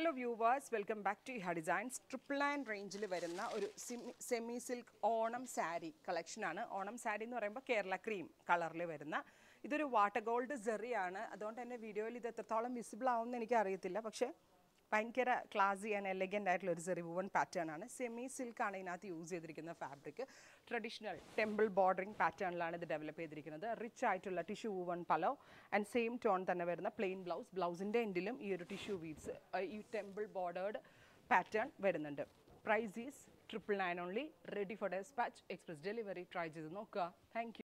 hello viewers welcome back to Iha designs triple nine റേഞ്ചിൽ വരുന്ന ഒരു സെമി സിൽക്ക് ഓണം സാരി കളക്ഷനാണ് ഓണം സാരി എന്ന് പറയുമ്പോൾ കേരള ക്രീം കളറിൽ വരുന്ന ഇതൊരു വാട്ടർ ഗോൾഡ് ജെറിയാണ് അതുകൊണ്ട് തന്നെ വീഡിയോയിൽ ഇത് എത്രത്തോളം വിസിബിൾ ആവുമെന്ന് എനിക്ക് അറിയത്തില്ല പക്ഷേ ഭയങ്കര ക്ലാസി ആൻഡ് എലഗൻ്റ് ആയിട്ടുള്ള ഒരു സെറി വുവൺ പാറ്റേൺ ആണ് സെമി സിൽക്കാണ് ഇതിനകത്ത് യൂസ് ചെയ്തിരിക്കുന്ന ഫാബ്രിക് ട്രഡീഷണൽ ടെമ്പിൾ ബോർഡറിംഗ് പാറ്റേണിലാണ് ഇത് ഡെവലപ്പ് ചെയ്തിരിക്കുന്നത് റിച്ച് ആയിട്ടുള്ള tissue woven pallu and same tone തന്നെ വരുന്ന പ്ലെയിൻ ബ്ലൗസ് ബ്ലൗസിൻ്റെ എൻഡിലും ഈ ഒരു ടിഷ്യൂ വീവ്സ് ഈ ടെമ്പിൾ ബോർഡേർഡ് പാറ്റേൺ വരുന്നുണ്ട് price is triple nine only ready for dispatch express delivery try ചെയ്ത് നോക്കുക താങ്ക്